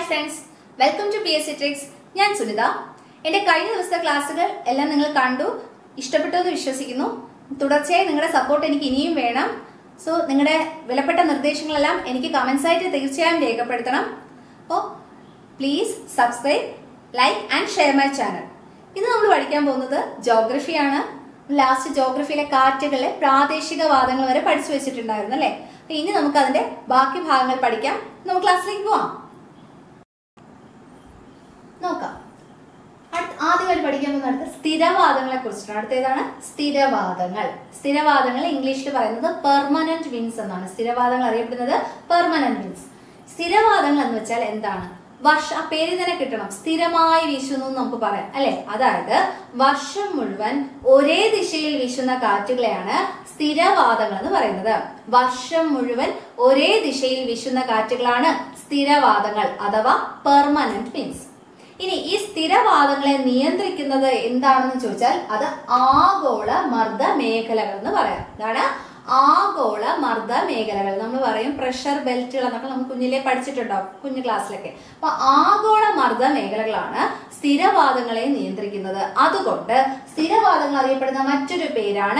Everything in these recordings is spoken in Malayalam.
friends welcome to P S C tricks ഞാൻ സുനിത എന്റെ കഴിഞ്ഞ ദിവസത്തെ ക്ലാസ്സുകൾ എല്ലാം നിങ്ങൾ കണ്ടു ഇഷ്ടപ്പെട്ടു എന്ന് വിശ്വസിക്കുന്നു തുടർച്ചയായി നിങ്ങളുടെ സപ്പോർട്ട് എനിക്ക് ഇനിയും വേണം സോ നിങ്ങളുടെ വിലപ്പെട്ട നിർദ്ദേശങ്ങളെല്ലാം എനിക്ക് കമന്റ്സ് ആയിട്ട് തീർച്ചയായും രേഖപ്പെടുത്തണം അപ്പോൾ please subscribe like and share my channel ഇന്ന് നമ്മൾ പഠിക്കാൻ പോകുന്നത് ജോഗ്രഫിയാണ് ലാസ്റ്റ് ജോഗ്രഫിയിലെ കാറ്റുകളിലെ പ്രാദേശിക വാദങ്ങൾ വരെ പഠിച്ചു വെച്ചിട്ടുണ്ടായിരുന്നു അല്ലേ അപ്പൊ ഇനി നമുക്ക് അതിന്റെ ബാക്കി ഭാഗങ്ങൾ പഠിക്കാം നമുക്ക് ക്ലാസ്സിലേക്ക് പോവാം നോക്കാം അടുത്ത- ആദ്യമായിട്ട് പഠിക്കാൻ പോകുന്ന അടുത്ത സ്ഥിരവാദങ്ങളെ കുറിച്ചിട്ടാണ് അടുത്ത ഏതാണ് സ്ഥിരവാദങ്ങൾ സ്ഥിരവാദങ്ങൾ ഇംഗ്ലീഷിൽ പറയുന്നത് പെർമനന്റ് വിൻസ് എന്നാണ് സ്ഥിരവാദങ്ങൾ അറിയപ്പെടുന്നത് പെർമനന്റ് വിൻസ് സ്ഥിരവാദങ്ങൾ എന്ന് വെച്ചാൽ എന്താണ് വർഷ ആ പേര് തന്നെ കിട്ടണം സ്ഥിരമായി വീശുന്നു എന്ന് നമുക്ക് പറയാം അല്ലെ അതായത് വർഷം മുഴുവൻ ഒരേ ദിശയിൽ വീശുന്ന കാറ്റുകളെയാണ് സ്ഥിരവാദങ്ങൾ എന്ന് പറയുന്നത് വർഷം മുഴുവൻ ഒരേ ദിശയിൽ വീശുന്ന കാറ്റുകളാണ് സ്ഥിരവാദങ്ങൾ അഥവാ പെർമനന്റ് വിൻസ് ഇനി ഈ സ്ഥിരവാദങ്ങളെ നിയന്ത്രിക്കുന്നത് എന്താണെന്ന് ചോദിച്ചാൽ അത് ആഗോള മർദ്ദ മേഖലകൾ എന്ന് പറയാം എന്താണ് ആഗോള മർദ്ദ മേഖലകൾ നമ്മൾ പറയും പ്രഷർ ബെൽറ്റുകൾ എന്നൊക്കെ നമ്മൾ കുഞ്ഞിലെ പഠിച്ചിട്ടുണ്ടാവും കുഞ്ഞു ക്ലാസ്സിലൊക്കെ അപ്പൊ ആഗോള മർദ്ദ മേഖലകളാണ് സ്ഥിരവാദങ്ങളെ നിയന്ത്രിക്കുന്നത് അതുകൊണ്ട് സ്ഥിരവാദങ്ങൾ അറിയപ്പെടുന്ന മറ്റൊരു പേരാണ്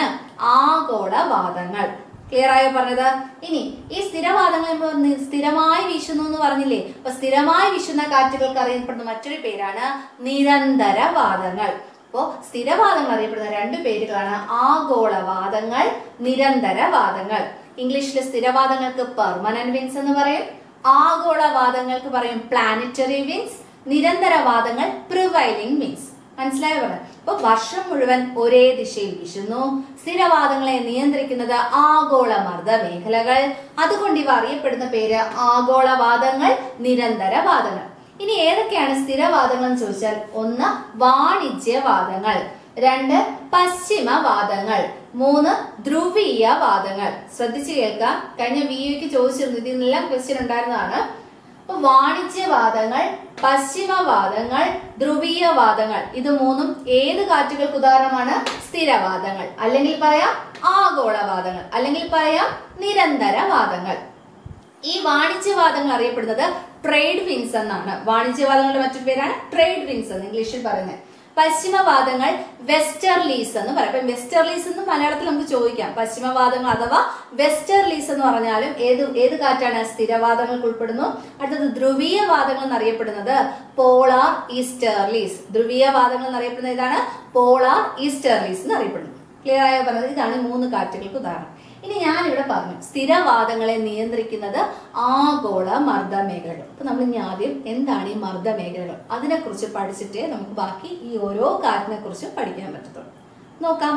ആഗോളവാദങ്ങൾ ക്ലിയർ ആയോ പറഞ്ഞത് ഇനി ഈ സ്ഥിരവാദങ്ങൾ നമ്മൾ നി- സ്ഥിരമായി വീശുന്നു എന്ന് പറഞ്ഞില്ലേ അപ്പൊ സ്ഥിരമായി വീശുന്ന കാറ്റുകൾക്ക് അറിയപ്പെടുന്ന മറ്റൊരു പേരാണ് നിരന്തരവാദങ്ങൾ അപ്പോ സ്ഥിരവാദങ്ങൾ അറിയപ്പെടുന്ന രണ്ട് പേരുകളാണ് ആഗോളവാദങ്ങൾ നിരന്തരവാദങ്ങൾ ഇംഗ്ലീഷിലെ സ്ഥിരവാദങ്ങൾക്ക് പെർമനന്റ് വിൻസ് എന്ന് പറയും ആഗോളവാദങ്ങൾക്ക് പറയും പ്ലാനറ്ററി വിൻസ് നിരന്തരവാദങ്ങൾ പ്രിവൈലിംഗ് വിൻസ് മനസ്സിലായോ പറഞ്ഞത് അപ്പൊ വർഷം മുഴുവൻ ഒരേ ദിശയിൽ വീശുന്നു സ്ഥിരവാദങ്ങളെ നിയന്ത്രിക്കുന്നത് ആഗോള മർദ്ദ മേഖലകൾ അതുകൊണ്ട് ഇവ അറിയപ്പെടുന്ന പേര് ആഗോളവാദങ്ങൾ നിരന്തരവാദങ്ങൾ ഇനി ഏതൊക്കെയാണ് സ്ഥിരവാദങ്ങൾ എന്ന് ചോദിച്ചാൽ ഒന്ന് വാണിജ്യവാദങ്ങൾ രണ്ട് പശ്ചിമവാദങ്ങൾ മൂന്ന് ധ്രുവീയ വാദങ്ങൾ ശ്രദ്ധിച്ചു കേൾക്കാം കഴിഞ്ഞ വിക്ക് ചോദിച്ചിരുന്നു ഇതിൽ നിന്നെല്ലാം ക്വസ്റ്റ്യൻ ഉണ്ടായിരുന്നതാണ് അപ്പൊ വാണിജ്യവാദങ്ങൾ പശ്ചിമവാദങ്ങൾ ധ്രുവീയവാദങ്ങൾ ഇത് മൂന്നും ഏത് കാറ്റുകൾക്ക് ഉദാഹരണമാണ് സ്ഥിരവാദങ്ങൾ അല്ലെങ്കിൽ പറയാം ആഗോളവാദങ്ങൾ അല്ലെങ്കിൽ പറയാം നിരന്തരവാദങ്ങൾ ഈ വാണിജ്യവാദങ്ങൾ അറിയപ്പെടുന്നത് ട്രേഡ് വിൻസ് എന്നാണ് വാണിജ്യവാദങ്ങളുടെ മറ്റൊരു പേരാണ് ട്രേഡ് വിൻസ് എന്ന് ഇംഗ്ലീഷിൽ പറയുന്നത് പശ്ചിമവാദങ്ങൾ വെസ്റ്റർലീസ് എന്ന് പറയും അപ്പൊ വെസ്റ്റർലീസ് എന്ന് മലയാളത്തിൽ നമുക്ക് ചോദിക്കാം പശ്ചിമവാദങ്ങൾ അഥവാ വെസ്റ്റർലീസ് എന്ന് പറഞ്ഞാലും ഏത് ഏത് കാറ്റാണ് സ്ഥിരവാദങ്ങൾക്ക് ഉൾപ്പെടുന്നു അടുത്തത് ധ്രുവീയ വാദങ്ങൾ എന്നറിയപ്പെടുന്നത് പോളാർ ഈസ്റ്റർലീസ് ധ്രുവീയ വാദങ്ങൾ എന്നറിയപ്പെടുന്നത് ഇതാണ് പോളാർ ഈസ്റ്റർലീസ് എന്ന് അറിയപ്പെടുന്നു ക്ലിയർ ആയോ പറഞ്ഞത് ഇതാണ് ഈ മൂന്ന് കാറ്റുകൾക്ക് ഉദാഹരണം ഇനി ഞാൻ ഇവിടെ പറഞ്ഞു സ്ഥിരവാദങ്ങളെ നിയന്ത്രിക്കുന്നത് ആഗോള മർദ്ദ മേഖലകൾ അപ്പൊ നമ്മൾ ഇനി ആദ്യം എന്താണ് ഈ മർദ്ദ മേഖലകൾ അതിനെക്കുറിച്ച് പഠിച്ചിട്ടേ നമുക്ക് ബാക്കി ഈ ഓരോ കാറ്റിനെ കുറിച്ച് പഠിക്കാൻ പറ്റത്തുള്ളൂ നോക്കാം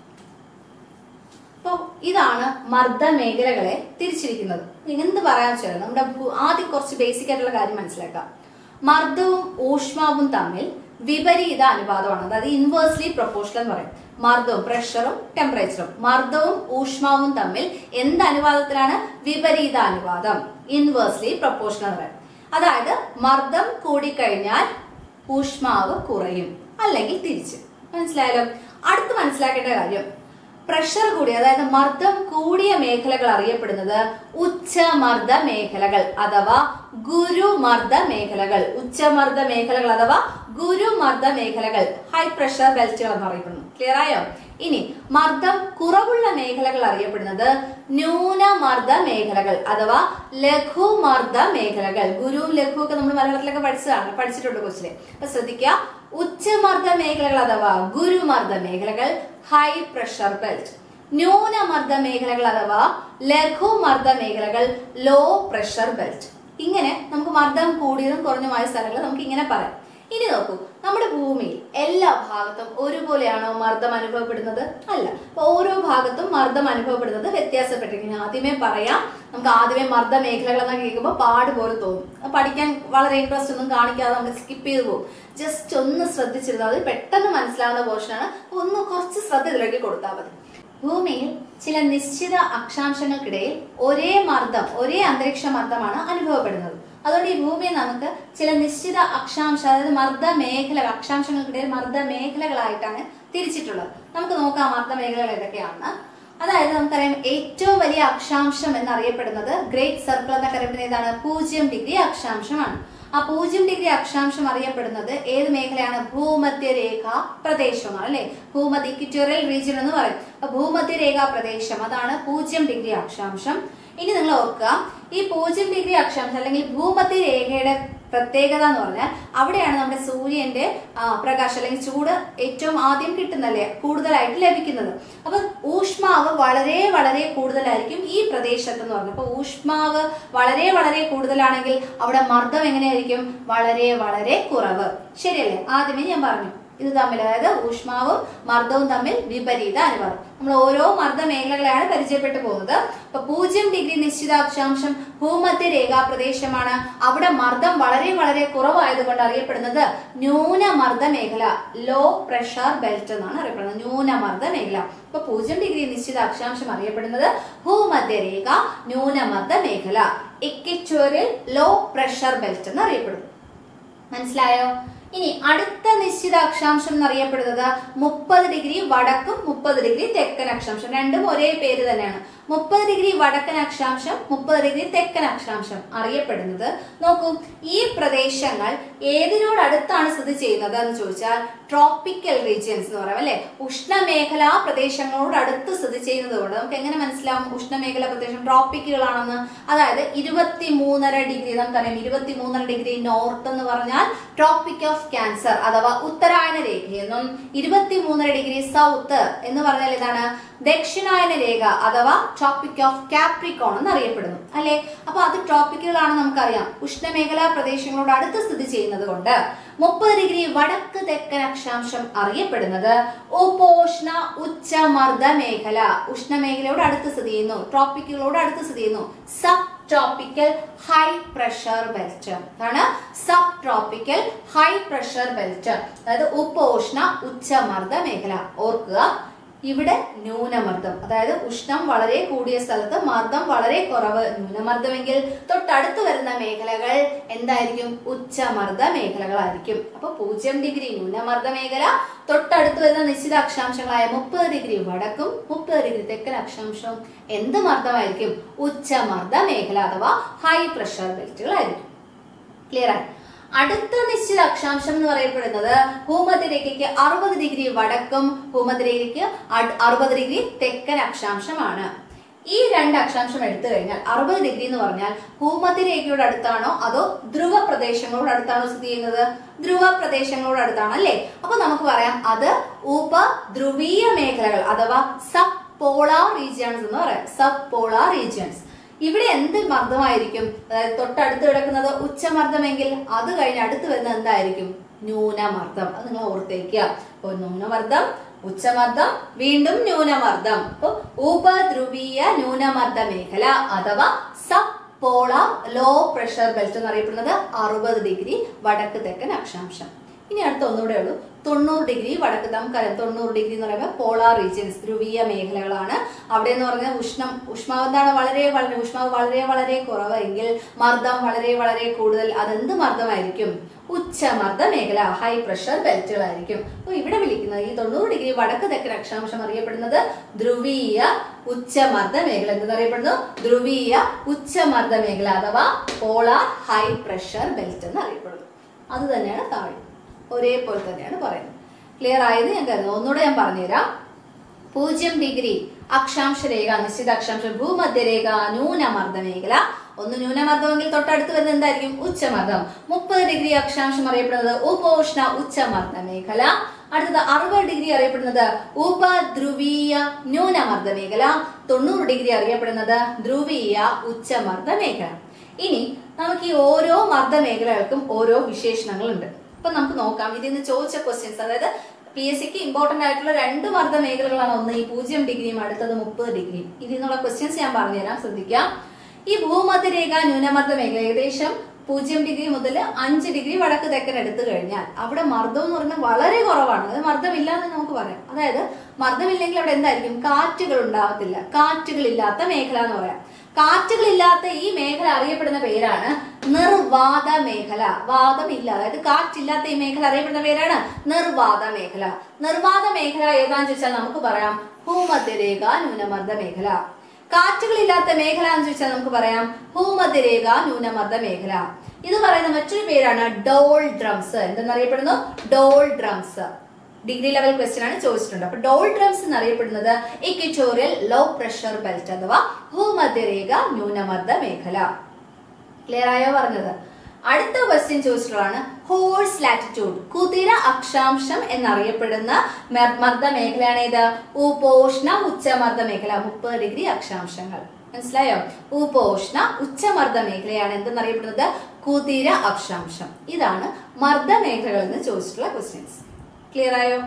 അപ്പോൾ ഇതാണ് മർദ്ദ മേഖലകളെ തിരിച്ചിരിക്കുന്നത് എന്ത് പറയാൻ വെച്ചാൽ നമ്മുടെ ഭൂ- ആദ്യം കുറച്ച് ബേസിക് ആയിട്ടുള്ള കാര്യം മനസ്സിലാക്കാം മർദ്ദവും ഊഷ്മാവും തമ്മിൽ വിപരീത അനുപാതമാണ് അതായത് ഇൻവേഴ്സ്ലി പ്രൊപ്പോർഷണൽ എന്ന് പറയും മർദ്ദവും പ്രഷറും ടെമ്പറേച്ചറും മർദ്ദവും ഊഷ്മാവും തമ്മിൽ എന്ത് അനുപാതത്തിലാണ് വിപരീത അനുപാതം ഇൻവേഴ്സ്ലി പ്രൊപ്പോർഷണൽ എന്ന് പറയും അതായത് മർദ്ദം കൂടിക്കഴിഞ്ഞാൽ ഊഷ്മാവ് കുറയും അല്ലെങ്കിൽ തിരിച്ച് മനസ്സിലായാലോ അടുത്ത് മനസ്സിലാക്കേണ്ട കാര്യം പ്രഷർ കൂടിയ അതായത് മർദ്ദം കൂടിയ മേഖലകൾ അറിയപ്പെടുന്നത് ഉച്ചമർദ്ദ മേഖലകൾ അഥവാ ഗുരുമർദ്ദ മേഖലകൾ ഉച്ചമർദ്ദ മേഖലകൾ അഥവാ ഗുരുമർദ്ദ മേഖലകൾ ഹൈ പ്രഷർ ബെൽറ്റുകൾ എന്ന് അറിയപ്പെടുന്നു ക്ലിയർ ആയോ ഇനി മർദ്ദം കുറവുള്ള മേഖലകൾ അറിയപ്പെടുന്നത് ന്യൂനമർദ്ദ മേഖലകൾ അഥവാ ലഘുമർദ്ദ മേഖലകൾ ഗുരുവും ലഘുവും ഒക്കെ നമ്മൾ മലയാളത്തിലൊക്കെ പഠിച്ചതാണ് പഠിച്ചിട്ടുണ്ട് കൊച്ചിലെ അപ്പൊ ശ്രദ്ധിക്കുക ഉച്ചമർദ്ദ മേഖലകൾ അഥവാ ഗുരുമർദ്ദ മേഖലകൾ ഹൈ പ്രഷർ ബെൽറ്റ് ന്യൂനമർദ്ദ മേഖലകൾ അഥവാ ലഘുമർദ്ദ മേഖലകൾ ലോ പ്രഷർ ബെൽറ്റ് ഇങ്ങനെ നമുക്ക് മർദ്ദം കൂടിയതും കുറഞ്ഞുമായ സ്ഥലങ്ങൾ നമുക്ക് ഇങ്ങനെ പറയാം ഇനി നോക്കൂ നമ്മുടെ ഭൂമിയിൽ എല്ലാ ഭാഗത്തും ഒരുപോലെയാണോ മർദ്ദം അനുഭവപ്പെടുന്നത് അല്ല അപ്പൊ ഓരോ ഭാഗത്തും മർദ്ദം അനുഭവപ്പെടുന്നത് വ്യത്യാസപ്പെട്ടിരിക്കുന്നു ആദ്യമേ പറയാം നമുക്ക് ആദ്യമേ മർദ്ദ മേഖലകൾ എന്നൊക്കെ കേൾക്കുമ്പോൾ പാട് പോലെ തോന്നും അത് പഠിക്കാൻ വളരെ ഇൻട്രസ്റ്റ് ഒന്നും കാണിക്കാതെ നമ്മൾ സ്കിപ്പ് ചെയ്തു പോകും ജസ്റ്റ് ഒന്ന് ശ്രദ്ധിച്ചിരുന്നാൽ മതി പെട്ടെന്ന് മനസ്സിലാവുന്ന പോർഷനാണ് ഒന്ന് കുറച്ച് ശ്രദ്ധ ഇതിലേക്ക് കൊടുത്താൽ മതി ഭൂമിയിൽ ചില നിശ്ചിത അക്ഷാംശങ്ങൾക്കിടയിൽ ഒരേ മർദ്ദം ഒരേ അന്തരീക്ഷ മർദ്ദമാണ് അനുഭവപ്പെടുന്നത് അതുകൊണ്ട് ഈ ഭൂമിയെ നമുക്ക് ചില നിശ്ചിത അക്ഷാംശ അതായത് മർദ്ദ മേഖല അക്ഷാംശങ്ങൾക്കിടയിൽ മർദ്ദ മേഖലകളായിട്ടാണ് തിരിച്ചിട്ടുള്ളത് നമുക്ക് നോക്കാം മർദ്ദ മേഖലകൾ ഏതൊക്കെയാണ് അതായത് നമുക്കറിയാം ഏറ്റവും വലിയ അക്ഷാംശം എന്നറിയപ്പെടുന്നത് ഗ്രേറ്റ് സർക്കിൾ എന്നൊക്കെ അറിയപ്പെടുന്നത് ഏതാണ് പൂജ്യം ഡിഗ്രി അക്ഷാംശമാണ് ആ പൂജ്യം ഡിഗ്രി അക്ഷാംശം അറിയപ്പെടുന്നത് ഏത് മേഖലയാണ് ഭൂമധ്യരേഖ പ്രദേശമാണ് അല്ലെ ഭൂമധ്യ ഇക്വിറ്റോറിയൽ റീജിയൻ എന്ന് പറയും അപ്പൊ ഭൂമധ്യരേഖാ പ്രദേശം അതാണ് പൂജ്യം ഡിഗ്രി അക്ഷാംശം ഇനി നിങ്ങൾ ഓർക്കുക ഈ പൂജ്യം ഡിഗ്രി അക്ഷാംശം അല്ലെങ്കിൽ ഭൂമധ്യ രേഖയുടെ പ്രത്യേകത എന്ന് പറഞ്ഞാൽ അവിടെയാണ് നമ്മുടെ സൂര്യന്റെ ആ, പ്രകാശം അല്ലെങ്കിൽ ചൂട് ഏറ്റവും ആദ്യം കിട്ടുന്നല്ലേ കൂടുതലായിട്ട് ലഭിക്കുന്നത് അപ്പൊ ഊഷ്മാവ് വളരെ വളരെ കൂടുതലായിരിക്കും ഈ പ്രദേശത്ത് എന്ന് പറഞ്ഞത് അപ്പൊ ഊഷ്മാവ് വളരെ വളരെ കൂടുതലാണെങ്കിൽ അവിടെ മർദ്ദം എങ്ങനെയായിരിക്കും വളരെ വളരെ കുറവ് ശരിയല്ലേ ആദ്യമേ ഞാൻ പറഞ്ഞു ഇത് തമ്മിൽ അതായത് ഊഷ്മാവും മർദ്ദവും തമ്മിൽ വിപരീത അനുപാതം നമ്മൾ ഓരോ മർദ്ദ മേഖലകളെയാണ് പരിചയപ്പെട്ടു പോകുന്നത് അപ്പൊ പൂജ്യം ഡിഗ്രി നിശ്ചിത അക്ഷാംശം ഭൂമധ്യ രേഖാ പ്രദേശമാണ് അവിടെ മർദ്ദം വളരെ വളരെ കുറവായതുകൊണ്ട് അറിയപ്പെടുന്നത് ന്യൂനമർദ്ദ മേഖല ലോ പ്രഷർ ബെൽറ്റ് എന്നാണ് അറിയപ്പെടുന്നത് ന്യൂനമർദ്ദ മേഖല അപ്പൊ പൂജ്യം ഡിഗ്രി നിശ്ചിത അക്ഷാംശം അറിയപ്പെടുന്നത് ഭൂമധ്യരേഖ ന്യൂനമർദ്ദ മേഖല ഇക്വിറ്റോറിയൽ ലോ പ്രഷർ ബെൽറ്റ് എന്ന് അറിയപ്പെടുന്നു മനസ്സിലായോ ഇനി അടുത്ത നിശ്ചിത അക്ഷാംശം എന്നറിയപ്പെടുന്നത് മുപ്പത് ഡിഗ്രി വടക്കും മുപ്പത് ഡിഗ്രി തെക്കൻ അക്ഷാംശം രണ്ടും ഒരേ പേര് തന്നെയാണ് മുപ്പത് ഡിഗ്രി വടക്കൻ അക്ഷാംശം മുപ്പത് ഡിഗ്രി തെക്കൻ അക്ഷാംശം അറിയപ്പെടുന്നത് നോക്കൂ ഈ പ്രദേശങ്ങൾ ഏതിനോട് അടുത്താണ് സ്ഥിതി ചെയ്യുന്നത് എന്ന് ചോദിച്ചാൽ ട്രോപ്പിക്കൽ റീജിയൻസ് എന്ന് പറയാം അല്ലെ ഉഷ്ണമേഖലാ പ്രദേശങ്ങളോട് അടുത്ത് സ്ഥിതി ചെയ്യുന്നത് കൊണ്ട് നമുക്ക് എങ്ങനെ മനസ്സിലാവും ഉഷ്ണമേഖലാ പ്രദേശം ട്രോപ്പിക്കുകളാണെന്ന് അതായത് ഇരുപത്തി മൂന്നര ഡിഗ്രി നമുക്കറിയാം ഇരുപത്തി മൂന്നര ഡിഗ്രി നോർത്ത് എന്ന് പറഞ്ഞാൽ ട്രോപ്പിക് ഓഫ് ക്യാൻസർ അഥവാ ഉത്തരായന രേഖയെന്നും ഇരുപത്തി മൂന്നര ഡിഗ്രി സൗത്ത് എന്ന് പറഞ്ഞാൽ ഇതാണ് ദക്ഷിണായന രേഖ അഥവാ ട്രോപ്പിക് ഓഫ് കാപ്രിക്കോൺ എന്ന് അറിയപ്പെടുന്നു അല്ലെ അപ്പൊ അത് ട്രോപ്പിക്കുകളാണ് നമുക്കറിയാം ഉഷ്ണമേഖലാ പ്രദേശങ്ങളോട് അടുത്ത് സ്ഥിതി ചെയ്യുന്നത് കൊണ്ട് മുപ്പത് ഡിഗ്രി വടക്ക് തെക്കൻ അക്ഷാംശം അറിയപ്പെടുന്നത് ഉപോഷ്ണ ഉച്ചമർദ്ദ മേഖല ഉഷ്ണമേഖലയോട് അടുത്ത് സ്ഥിതി ചെയ്യുന്നു ട്രോപ്പിക്കുകളോട് അടുത്ത് സ്ഥിതി ചെയ്യുന്നു sub tropical high pressure belt ആണ് sub tropical high pressure belt അതായത് ഉപോഷ്ണ ഉച്ചമർദ്ദ മേഖല ഓർക്കുക ഇവിടെ ന്യൂനമർദ്ദം അതായത് ഉഷ്ണം വളരെ കൂടിയ സ്ഥലത്ത് മർദ്ദം വളരെ കുറവ് ന്യൂനമർദ്ദമെങ്കിൽ തൊട്ടടുത്ത് വരുന്ന മേഖലകൾ എന്തായിരിക്കും ഉച്ചമർദ്ദ മേഖലകളായിരിക്കും അപ്പൊ പൂജ്യം ഡിഗ്രി ന്യൂനമർദ്ദ മേഖല തൊട്ടടുത്ത് വരുന്ന നിശ്ചിത അക്ഷാംശങ്ങളായ മുപ്പത് ഡിഗ്രി വടക്കും മുപ്പത് ഡിഗ്രി തെക്കൻ അക്ഷാംശവും എന്ത് മർദ്ദമായിരിക്കും ഉച്ചമർദ്ദ മേഖല അഥവാ ഹൈ പ്രഷർ ബെൽറ്റുകളായിരിക്കും ക്ലിയർ ആയി അടുത്ത നിശ്ചിത അക്ഷാംശം എന്ന് പറയപ്പെടുന്നത് ഭൂമധ്യരേഖയ്ക്ക് അറുപത് ഡിഗ്രി വടക്കും ഭൂമധ്യരേഖയ്ക്ക് അട്- അറുപത് ഡിഗ്രി തെക്കൻ അക്ഷാംശമാണ് ഈ രണ്ട് അക്ഷാംശം എടുത്തു കഴിഞ്ഞാൽ അറുപത് ഡിഗ്രി എന്ന് പറഞ്ഞാൽ ഭൂമധ്യരേഖയോട് അടുത്താണോ അതോ ധ്രുവ പ്രദേശങ്ങളോട് അടുത്താണോ സ്ഥിതി ചെയ്യുന്നത് ധ്രുവ പ്രദേശങ്ങളോട് അടുത്താണ് അല്ലേ അപ്പൊ നമുക്ക് പറയാം അത് ഉപധ്രുവീയ മേഖലകൾ അഥവാ സബ് പോളാർ റീജിയൻസ് എന്ന് പറയാം സബ് പോളാർ റീജിയൻസ് ഇവിടെ എന്ത് മർദ്ദമായിരിക്കും അതായത് തൊട്ടടുത്ത് കിടക്കുന്നത് ഉച്ചമർദ്ദമെങ്കിൽ അത് കഴിഞ്ഞ് അടുത്ത് വരുന്നത് എന്തായിരിക്കും ന്യൂനമർദ്ദം അത് നിങ്ങൾ ഓർത്തേക്കുക അപ്പോൾ ന്യൂനമർദ്ദം ഉച്ചമർദ്ദം വീണ്ടും ന്യൂനമർദ്ദം അപ്പോൾ ഉപധ്രുവീയ ന്യൂനമർദ്ദ മേഖല അഥവാ sub polar low pressure belt എന്നറിയപ്പെടുന്നത് അറുപത് ഡിഗ്രി വടക്ക് തെക്കൻ അക്ഷാംശം ഇനി അടുത്ത ഒന്നുകൂടെ ഉള്ളൂ തൊണ്ണൂറ് ഡിഗ്രി വടക്ക് നമുക്കറിയാം തൊണ്ണൂറ് ഡിഗ്രി എന്ന് പറയുമ്പോൾ പോളാർ റീജിയൻസ് ധ്രുവീയ മേഖലകളാണ് അവിടെ എന്ന് പറഞ്ഞാൽ ഉഷ്ണം ഉഷ്മാവ് എന്താണ് വളരെ വളരെ ഉഷ്മാവ് വളരെ വളരെ കുറവെങ്കിൽ മർദ്ദം വളരെ വളരെ കൂടുതൽ അതെന്ത് മർദ്ദമായിരിക്കും ഉച്ചമർദ്ദ മേഖല ഹൈ പ്രഷർ ബെൽറ്റുകളായിരിക്കും അപ്പോൾ ഇവിടെ വിളിക്കുന്നത് ഈ തൊണ്ണൂറ് ഡിഗ്രി വടക്ക് തെക്കൻ അക്ഷാംശം അറിയപ്പെടുന്നത് ധ്രുവീയ ഉച്ചമർദ്ദ മേഖല എന്തെന്നറിയപ്പെടുന്നു ധ്രുവീയ ഉച്ചമർദ്ദ മേഖല അഥവാ പോളാർ ഹൈ പ്രഷർ ബെൽറ്റ് എന്ന് അറിയപ്പെടുന്നു അത് തന്നെയാണ് താഴെ ഒരേപോലെ തന്നെയാണ് പറയുന്നത് ക്ലിയർ ആയത് ഞാൻ കരുതുന്നു ഒന്നുകൂടെ ഞാൻ പറഞ്ഞുതരാം പൂജ്യം ഡിഗ്രി അക്ഷാംശ രേഖ നിശ്ചിത അക്ഷാംശം ഭൂമധ്യരേഖ ന്യൂനമർദ്ദ മേഖല ഒന്ന് ന്യൂനമർദ്ദമെങ്കിൽ തൊട്ടടുത്ത് വരുന്നത് എന്തായിരിക്കും ഉച്ചമർദ്ദം മുപ്പത് ഡിഗ്രി അക്ഷാംശം അറിയപ്പെടുന്നത് ഉപോഷ്ണ ഉച്ചമർദ്ദ മേഖല അടുത്തത് അറുപത് ഡിഗ്രി അറിയപ്പെടുന്നത് ഉപധ്രുവീയ ന്യൂനമർദ്ദ മേഖല തൊണ്ണൂറ് ഡിഗ്രി അറിയപ്പെടുന്നത് ധ്രുവീയ ഉച്ചമർദ്ദ മേഖല ഇനി നമുക്ക് ഈ ഓരോ മർദ്ദ മേഖലകൾക്കും ഓരോ വിശേഷണങ്ങളുണ്ട് അപ്പൊ നമുക്ക് നോക്കാം ഇതിൽ നിന്ന് ചോദിച്ച ക്വസ്റ്റ്യൻസ് അതായത് പി എസ് സിക്ക് ഇമ്പോർട്ടന്റ് ആയിട്ടുള്ള രണ്ട് മർദ്ദ മേഖലകളാണ് ഒന്ന് ഈ പൂജ്യം ഡിഗ്രിയും അടുത്തത് മുപ്പത് ഡിഗ്രിയും ഇതിൽ നിന്നുള്ള ക്വസ്റ്റ്യൻസ് ഞാൻ പറഞ്ഞുതരാം ശ്രദ്ധിക്കാം ഈ ഭൂമധ്യരേഖ ന്യൂനമർദ്ദ മേഖല ഏകദേശം പൂജ്യം ഡിഗ്രി മുതൽ അഞ്ച് ഡിഗ്രി വടക്ക് തെക്കൻ എടുത്തു കഴിഞ്ഞാൽ അവിടെ മർദ്ദം എന്ന് പറഞ്ഞാൽ വളരെ കുറവാണ് അത് മർദ്ദമില്ല എന്ന് നമുക്ക് പറയാം അതായത് മർദ്ദമില്ലെങ്കിൽ അവിടെ എന്തായിരിക്കും കാറ്റുകൾ ഉണ്ടാവത്തില്ല കാറ്റുകളില്ലാത്ത മേഖല എന്ന് പറയാം കാറ്റുകളില്ലാത്ത ഈ മേഖല അറിയപ്പെടുന്ന പേരാണ് നിർവാത മേഖല വാദമില്ല അതായത് കാറ്റില്ലാത്ത ഈ മേഖല അറിയപ്പെടുന്ന പേരാണ് നിർവാത മേഖല നിർവാത മേഖല ഏതാന്ന് ചോദിച്ചാൽ നമുക്ക് പറയാം ഭൂമധ്യരേഖ ന്യൂനമർദ്ദ മേഖല കാറ്റുകളില്ലാത്ത മേഖല എന്ന് ചോദിച്ചാൽ നമുക്ക് പറയാം ഭൂമധ്യരേഖ ന്യൂനമർദ്ദ മേഖല ഇത് പറയുന്ന മറ്റൊരു പേരാണ് ഡോൾ ഡ്രംസ് എന്തെന്നറിയപ്പെടുന്നു doldrums degree level question ആണ് ചോദിച്ചിട്ടുണ്ട് അപ്പൊ ഡോൾ ഡ്രംസ് എന്നറിയപ്പെടുന്നത് ഇക്വിറ്റോറിയൽ ലോ പ്രഷർ ബെൽറ്റ് അഥവാ ഭൂമധ്യരേഖ ന്യൂനമർദ്ദ മേഖല ക്ലിയർ ആയോ പറഞ്ഞത് അടുത്ത ക്വസ്റ്റ്യൻ ചോദിച്ചിട്ടുള്ളതാണ് ഹോഴ്സ് ലാറ്റിറ്റ്യൂഡ് കുതിര അക്ഷാംശം എന്നറിയപ്പെടുന്ന മർ- മർദ്ദ മേഖലയാണ് ഇത് ഉപോഷ്ണ ഉച്ചമർദ്ദ മേഖല മുപ്പത് ഡിഗ്രി അക്ഷാംശങ്ങൾ മനസ്സിലായോ ഉപോഷ്ണ ഉച്ചമർദ്ദ മേഖലയാണ് എന്തെന്നറിയപ്പെടുന്നത് കുതിര അക്ഷാംശം ഇതാണ് മർദ്ദ മേഖലകളിൽ നിന്ന് ചോദിച്ചിട്ടുള്ള ക്വസ്റ്റ്യൻസ് ക്ലിയർ ആയോ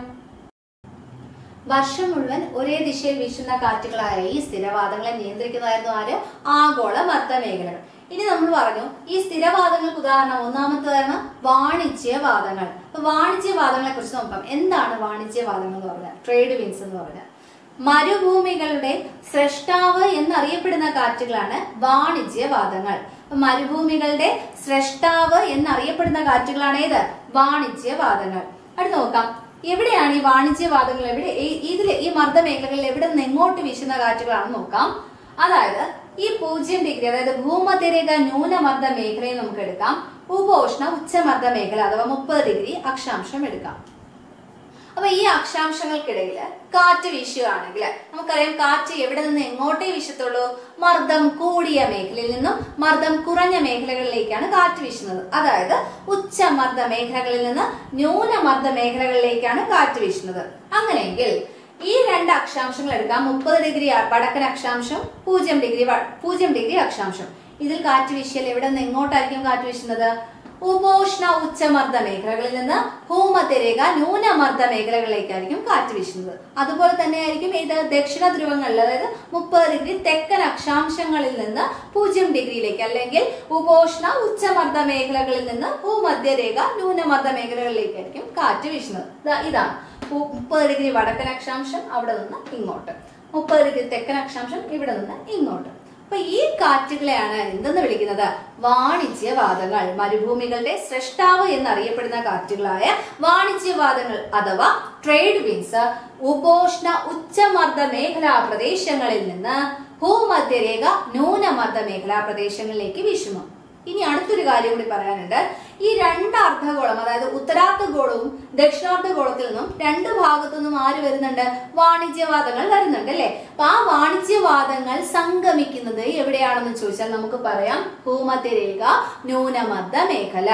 വർഷം മുഴുവൻ ഒരേ ദിശയിൽ വീശുന്ന കാറ്റുകളായ ഈ സ്ഥിരവാദങ്ങളെ നിയന്ത്രിക്കുന്നതായിരുന്നു ആര് ആഗോള മർദ്ദ മേഖലകൾ ഇനി നമ്മൾ പറഞ്ഞു ഈ സ്ഥിരവാദങ്ങൾക്ക് ഉദാഹരണം ഒന്നാമത്തേതാണ് വാണിജ്യവാദങ്ങൾ അപ്പൊ വാണിജ്യവാദങ്ങളെ കുറിച്ച് നോക്കാം എന്താണ് വാണിജ്യവാദങ്ങൾ എന്ന് പറഞ്ഞാൽ ട്രേഡ് വിൻസ് എന്ന് പറഞ്ഞാൽ മരുഭൂമികളുടെ സ്രഷ്ടാവ് എന്നറിയപ്പെടുന്ന കാറ്റുകളാണ് വാണിജ്യവാദങ്ങൾ അപ്പൊ മരുഭൂമികളുടെ സ്രഷ്ടാവ് എന്നറിയപ്പെടുന്ന കാറ്റുകളാണ് ഏത് വാണിജ്യവാദങ്ങൾ അടുത്ത് നോക്കാം എവിടെയാണ് ഈ വാണിജ്യവാദങ്ങൾ എവിടെ ഈ- ഇതില് ഈ മർദ്ദ മേഖലകളിൽ എവിടെ നിന്ന് എങ്ങോട്ട് വീശുന്ന കാറ്റുകളാണെന്ന് നോക്കാം അതായത് ഈ പൂജ്യം ഡിഗ്രി അതായത് ഭൂമധ്യരേഖ ന്യൂനമർദ്ദ മേഖലയെ നമുക്ക് എടുക്കാം ഉപോഷ്ണ ഉച്ചമർദ്ദ മേഖല അഥവാ മുപ്പത് ഡിഗ്രി അക്ഷാംശം എടുക്കാം അപ്പൊ ഈ അക്ഷാംശങ്ങൾക്കിടയിൽ കാറ്റ് വീശുകയാണെങ്കിൽ നമുക്കറിയാം കാറ്റ് എവിടെ നിന്ന് എങ്ങോട്ടേ വീശത്തുള്ളൂ മർദ്ദം കൂടിയ മേഖലയിൽ നിന്നും മർദ്ദം കുറഞ്ഞ മേഖലകളിലേക്കാണ് കാറ്റ് വീശുന്നത് അതായത് ഉച്ചമർദ്ദ മേഖലകളിൽ നിന്ന് ന്യൂനമർദ്ദ മേഖലകളിലേക്കാണ് കാറ്റ് വീശുന്നത് അങ്ങനെയെങ്കിൽ ഈ രണ്ട് അക്ഷാംശങ്ങൾ എടുക്കാം മുപ്പത് ഡിഗ്രി വടക്കൻ അക്ഷാംശം പൂജ്യം ഡിഗ്രി വ- പൂജ്യം ഡിഗ്രി അക്ഷാംശം ഇതിൽ കാറ്റ് വീശിയാൽ എവിടെ നിന്ന് എങ്ങോട്ടായിരിക്കും കാറ്റ് വീശുന്നത് ഉപോഷ്ണ ഉച്ചമർദ്ദ മേഖലകളിൽ നിന്ന് ഭൂമധ്യരേഖ ന്യൂനമർദ്ദ മേഖലകളിലേക്കായിരിക്കും കാറ്റ് വീശുന്നത് അതുപോലെ തന്നെ ആയിരിക്കും ഇത് ദക്ഷിണ ധ്രുവങ്ങളിൽ അതായത് മുപ്പത് ഡിഗ്രി തെക്കൻ അക്ഷാംശങ്ങളിൽ നിന്ന് പൂജ്യം ഡിഗ്രിയിലേക്ക് അല്ലെങ്കിൽ ഉപോഷ്ണ ഉച്ചമർദ്ദ മേഖലകളിൽ നിന്ന് ഭൂമധ്യരേഖ ന്യൂനമർദ്ദ മേഖലകളിലേക്കായിരിക്കും കാറ്റ് വീശുന്നത് ദാ ഇതാണ് പു- മുപ്പത് ഡിഗ്രി വടക്കൻ അക്ഷാംശം അവിടെ നിന്ന് ഇങ്ങോട്ട് മുപ്പത് ഡിഗ്രി തെക്കൻ അക്ഷാംശം ഇവിടെ നിന്ന് ഇങ്ങോട്ട് അപ്പൊ ഈ കാറ്റുകളെയാണ് എന്തെന്ന് വിളിക്കുന്നത് വാണിജ്യവാദങ്ങൾ മരുഭൂമികളുടെ സൃഷ്ടാവ് എന്നറിയപ്പെടുന്ന കാറ്റുകളായ വാണിജ്യവാദങ്ങൾ അഥവാ ട്രേഡ് വിൻസ് ഉപോഷ്ണ ഉച്ചമർദ്ദ മേഖലാ പ്രദേശങ്ങളിൽ നിന്ന് ഭൂമധ്യരേഖ ന്യൂനമർദ്ദ മേഖലാ പ്രദേശങ്ങളിലേക്ക് വീശുന്നു ഇനി അടുത്തൊരു കാര്യം കൂടി പറയാനുണ്ട് ഈ രണ്ട് അർദ്ധഗോളം അതായത് ഉത്തരാർദ്ധഗോളവും ദക്ഷിണാർദ്ധഗോളത്തിൽ നിന്നും രണ്ട് ഭാഗത്തു നിന്നും ആര് വരുന്നുണ്ട് വാണിജ്യവാദങ്ങൾ വരുന്നുണ്ട് അല്ലെ അപ്പൊ ആ വാണിജ്യവാദങ്ങൾ സംഗമിക്കുന്നത് എവിടെയാണെന്ന് ചോദിച്ചാൽ നമുക്ക് പറയാം ഭൂമധ്യരേഖ ന്യൂനമർദ്ദ മേഖല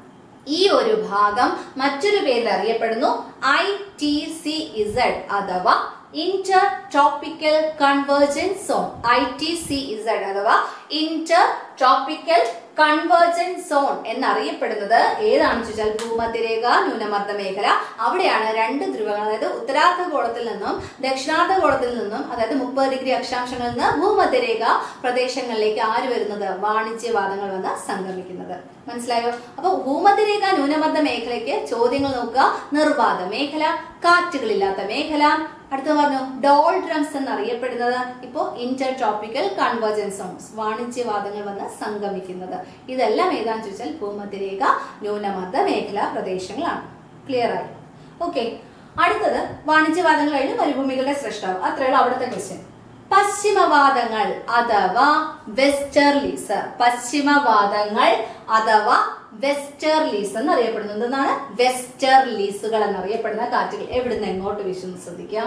ഈ ഒരു ഭാഗം മറ്റൊരു പേരിൽ അറിയപ്പെടുന്നു ഐ ടി സി ഇസഡ് അഥവാ inter tropical convergence zone I T C Z അഥവാ ഇന്റർ ട്രോപ്പിക്കൽ കൺവേർജൻസ് സോൺ എന്നറിയപ്പെടുന്നത് ഏതാണെന്ന് ചോദിച്ചാൽ ഭൂമധ്യരേഖ ന്യൂനമർദ്ദ മേഖല അവിടെയാണ് രണ്ട് ധ്രുവങ്ങൾ അതായത് ഉത്തരാർദ്ധഗോളത്തിൽ നിന്നും ദക്ഷിണാർദ്ധഗോളത്തിൽ നിന്നും അതായത് മുപ്പത് ഡിഗ്രി അക്ഷാംശങ്ങളിൽ നിന്ന് ഭൂമധ്യരേഖ പ്രദേശങ്ങളിലേക്ക് ആര് വരുന്നത് വാണിജ്യവാദങ്ങൾ വന്ന് സംഗമിക്കുന്നത് മനസ്സിലായോ അപ്പൊ ഭൂമധ്യരേഖ ന്യൂനമർദ്ദ മേഖലയ്ക്ക് ചോദ്യങ്ങൾ നോക്കുക നിർവാത മേഖല കാറ്റുകളില്ലാത്ത മേഖല അടുത്ത പറഞ്ഞു ഡോൾ ഡ്രംസ് എന്നറിയപ്പെടുന്നത് ഇപ്പോ ഇന്റർ ട്രോപ്പിക്കൽ കൺവേർജൻസ് സോൺസ് വാണിജ്യവാദങ്ങൾ വന്ന് സംഗമിക്കുന്നത് ഇതെല്ലാം ഏതാണെന്ന് ചോദിച്ചാൽ ഭൂമധ്യരേഖ ന്യൂനമർദ്ദ മേഖല പ്രദേശങ്ങളാണ് ക്ലിയർ ആയി ഓക്കെ അടുത്തത് വാണിജ്യവാദങ്ങൾ കഴിഞ്ഞ് മരുഭൂമികളുടെ സൃഷ്ടാവ് അത്രയുള്ള അവിടുത്തെ ക്വസ്റ്റ്യൻ പശ്ചിമവാദങ്ങൾ അഥവാ വെസ്റ്റർലീസ് പശ്ചിമവാദങ്ങൾ അഥവാ വെസ്റ്റർലീസ് എന്നറിയപ്പെടുന്നത് എന്താണ് വെസ്റ്റർലീസുകൾ എന്നറിയപ്പെടുന്ന കാറ്റുകൾ എവിടുന്ന് എങ്ങോട്ട് വീശുന്നു ശ്രദ്ധിക്കാം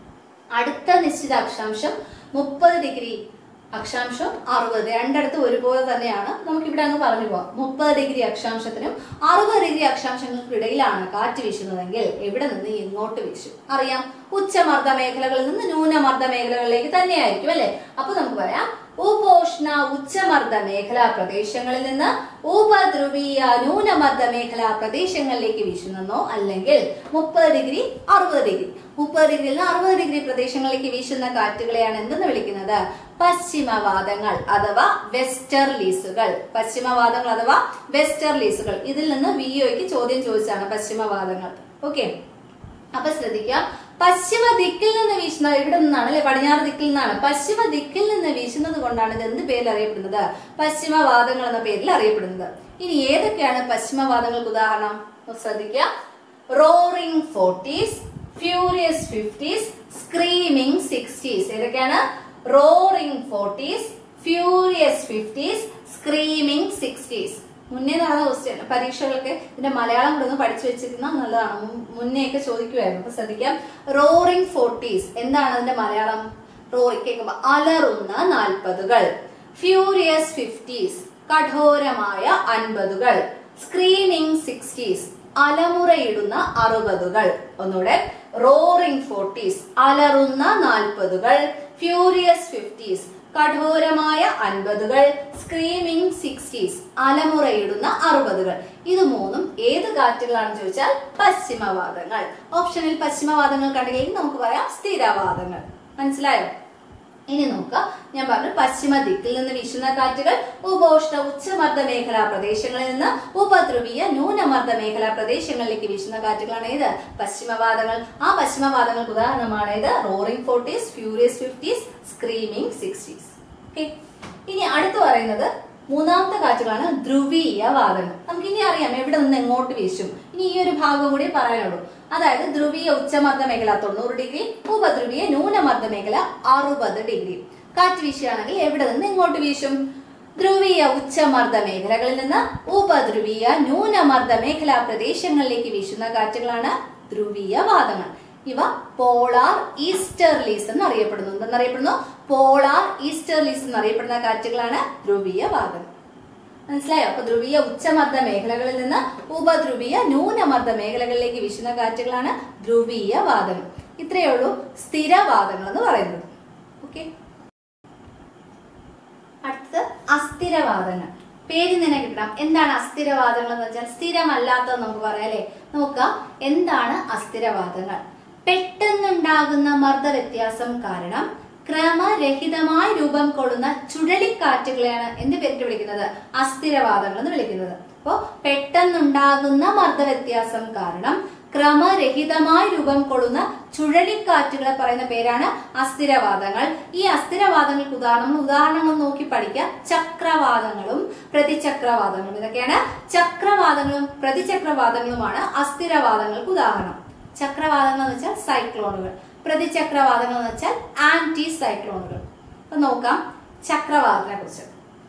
അടുത്ത നിശ്ചിത അക്ഷാംശം മുപ്പത് ഡിഗ്രി അക്ഷാംശം അറുപത് രണ്ടിടത്തും ഒരുപോലെ തന്നെയാണ് നമുക്ക് ഇവിടെ അങ്ങ് പറഞ്ഞു പോവാം മുപ്പത് ഡിഗ്രി അക്ഷാംശത്തിനും അറുപത് ഡിഗ്രി അക്ഷാംശങ്ങൾക്കും ഇടയിലാണ് കാറ്റ് വീശുന്നതെങ്കിൽ എവിടെ നിന്ന് എങ്ങോട്ട് വീശും അറിയാം ഉച്ചമർദ്ദ മേഖലകളിൽ നിന്ന് ന്യൂനമർദ്ദ മേഖലകളിലേക്ക് തന്നെയായിരിക്കും അല്ലെ അപ്പൊ നമുക്ക് പറയാം ഉപോഷ്ണ ഉച്ചമർദ്ദ മേഖലാ പ്രദേശങ്ങളിൽ നിന്ന് ഉപധ്രുവീയ ന്യൂനമർദ്ദ മേഖലാ പ്രദേശങ്ങളിലേക്ക് വീശുന്നെന്നോ അല്ലെങ്കിൽ മുപ്പത് ഡിഗ്രി അറുപത് ഡിഗ്രി മുപ്പത് ഡിഗ്രിയിൽ നിന്ന് അറുപത് ഡിഗ്രി പ്രദേശങ്ങളിലേക്ക് വീശുന്ന കാറ്റുകളെയാണ് എന്തെന്ന് വിളിക്കുന്നത് പശ്ചിമവാദങ്ങൾ അഥവാ വെസ്റ്റർലീസുകൾ പശ്ചിമവാദങ്ങൾ അഥവാ വെസ്റ്റർലീസുകൾ ഇതിൽ നിന്ന് വി ഒക്ക് ചോദ്യം ചോദിച്ചാണ് പശ്ചിമവാദങ്ങൾ ഓക്കെ അപ്പൊ ശ്രദ്ധിക്കാം പശ്ചിമ ദിക്കിൽ നിന്ന് വീശുന്നത് ഇവിടെ നിന്നാണ് അല്ലെ പടിഞ്ഞാറ് ദിക്കിൽ നിന്നാണ് പശ്ചിമ ദിക്കിൽ നിന്ന് വീശുന്നത് കൊണ്ടാണ് ഇത് എന്ത് പേരിൽ അറിയപ്പെടുന്നത് പശ്ചിമവാദങ്ങൾ എന്ന പേരിൽ അറിയപ്പെടുന്നത് ഇനി ഏതൊക്കെയാണ് പശ്ചിമവാദങ്ങൾക്ക് ഉദാഹരണം ഒന്ന് ശ്രദ്ധിക്കുക roaring forties furious fifties screaming sixties ഏതൊക്കെയാണ് roaring forties furious fifties screaming sixties മുന്നേ നടന്ന ക്വസ്റ്റ്യൻ പരീക്ഷകളൊക്കെ ഇതിന്റെ മലയാളം കൂടെ ഒന്ന് പഠിച്ചു വെച്ചിരുന്ന നല്ലതാണ് മുൻ- മുന്നേ ഒക്കെ ചോദിക്കുമായിരുന്നു അപ്പൊ ശ്രദ്ധിക്കാം റോറിംഗ് ഫോർട്ടീസ് എന്താണ് അതിന്റെ മലയാളം റോറിംഗ് കേൾക്കുമ്പോ അലറുന്ന നാൽപ്പതുകൾ ഫ്യൂരിയസ് ഫിഫ്റ്റീസ് കഠോരമായ അൻപതുകൾ സ്ക്രീമിംഗ് സിക്സ്റ്റീസ് അലമുറയിടുന്ന അറുപതുകൾ ഒന്നുകൂടെ റോറിംഗ് ഫോർട്ടീസ് അലറുന്ന നാൽപ്പതുകൾ ഫ്യൂരിയസ് ഫിഫ്റ്റീസ് കഠോരമായ അൻപതുകൾ സ്ക്രീമിംഗ് സിക്സ്റ്റീസ് അലമുറയിടുന്ന അറുപതുകൾ ഇത് മൂന്നും ഏത് കാറ്റുകളാണെന്ന് ചോദിച്ചാൽ പശ്ചിമവാദങ്ങൾ ഓപ്ഷനിൽ പശ്ചിമവാദങ്ങൾ കണ്ടെങ്കിൽ നമുക്ക് പറയാം സ്ഥിരവാദങ്ങൾ മനസ്സിലായോ ഇനി നോക്കുക ഞാൻ പറഞ്ഞു പശ്ചിമ ദിക്കിൽ നിന്ന് വീശുന്ന കാറ്റുകൾ ഉപോഷ്ണ ഉച്ചമർദ്ദ മേഖലാ പ്രദേശങ്ങളിൽ നിന്ന് ഉപദ്രവീയ ന്യൂനമർദ്ദ മേഖലാ പ്രദേശങ്ങളിലേക്ക് വീശുന്ന കാറ്റുകളാണ് ഇത് പശ്ചിമവാദങ്ങൾ ആ പശ്ചിമവാദങ്ങൾക്ക് ഉദാഹരണമാണ് ഇത് roaring forties furious fifties screaming sixties okay ഇനി അടുത്ത് പറയുന്നത് മൂന്നാമത്തെ കാറ്റുകളാണ് ധ്രുവീയ വാദങ്ങൾ നമുക്ക് ഇനി അറിയാം എവിടെ നിന്ന് എങ്ങോട്ട് വീശും ഇനി ഈ ഒരു ഭാഗം കൂടി പറയാനുള്ളൂ അതായത് ധ്രുവീയ ഉച്ചമർദ്ദ മേഖല തൊണ്ണൂറ് ഡിഗ്രി ഉപധ്രുവീയ ന്യൂനമർദ്ദ മേഖല അറുപത് ഡിഗ്രി കാറ്റ് വീശുകയാണെങ്കിൽ എവിടെ നിന്ന് എങ്ങോട്ട് വീശും ധ്രുവീയ ഉച്ചമർദ്ദ മേഖലകളിൽ നിന്ന് ഉപധ്രുവീയ ന്യൂനമർദ്ദ മേഖലാ പ്രദേശങ്ങളിലേക്ക് വീശുന്ന കാറ്റുകളാണ് ധ്രുവീയ വാദങ്ങൾ ഇവ പോളാർ ഈസ്റ്റർലീസ് എന്നറിയപ്പെടുന്നു എന്തെന്നറിയപ്പെടുന്നു പോളാർ ഈസ്റ്റർലീസ് എന്നറിയപ്പെടുന്ന കാറ്റുകളാണ് ധ്രുവീയ വാദങ്ങൾ മനസ്സിലായോ അപ്പൊ ധ്രുവീയ ഉച്ചമർദ്ദ മേഖലകളിൽ നിന്ന് ഉപധ്രുവീയ ന്യൂനമർദ്ദ മേഖലകളിലേക്ക് വീശുന്ന കാറ്റുകളാണ് ധ്രുവീയ വാദങ്ങൾ ഇത്രയേ ഉള്ളൂ സ്ഥിരവാദങ്ങൾ എന്ന് പറയുന്നത് ഓക്കെ അടുത്തത് അസ്ഥിരവാദങ്ങൾ പേര് തന്നെ കിട്ടണം എന്താണ് അസ്ഥിരവാദങ്ങൾ എന്ന് വെച്ചാൽ സ്ഥിരമല്ലാത്തത് നമുക്ക് പറയാം അല്ലെ നോക്കാം എന്താണ് അസ്ഥിരവാദങ്ങൾ പെട്ടെന്നുണ്ടാകുന്ന മർദ്ദ വ്യത്യാസം കാരണം ക്രമരഹിതമായി രൂപം കൊള്ളുന്ന ചുഴലിക്കാറ്റുകളെയാണ് എന്ത് പേരിട്ട് വിളിക്കുന്നത് അസ്ഥിരവാദങ്ങൾ എന്ന് വിളിക്കുന്നത് അപ്പോ പെട്ടെന്നുണ്ടാകുന്ന മർദ്ദ വ്യത്യാസം കാരണം ക്രമരഹിതമായി രൂപം കൊള്ളുന്ന ചുഴലിക്കാറ്റുകളെ പറയുന്ന പേരാണ് അസ്ഥിരവാദങ്ങൾ ഈ അസ്ഥിരവാദങ്ങൾക്ക് ഉദാഹരണം ഉദാഹരണങ്ങൾ നോക്കി പഠിക്കാം ചക്രവാദങ്ങളും പ്രതിചക്രവാദങ്ങളും ഇതൊക്കെയാണ് ചക്രവാദങ്ങളും പ്രതിചക്രവാദങ്ങളുമാണ് അസ്ഥിരവാദങ്ങൾക്ക് ഉദാഹരണം ചക്രവാദങ്ങൾ എന്ന് വെച്ചാൽ സൈക്ലോണുകൾ പ്രതിചക്രവാദങ്ങൾ എന്ന് വെച്ചാൽ ആന്റി സൈക്ലോണുകൾ അപ്പൊ നോക്കാം ചക്രവാദത്തിനെ കുറിച്ച്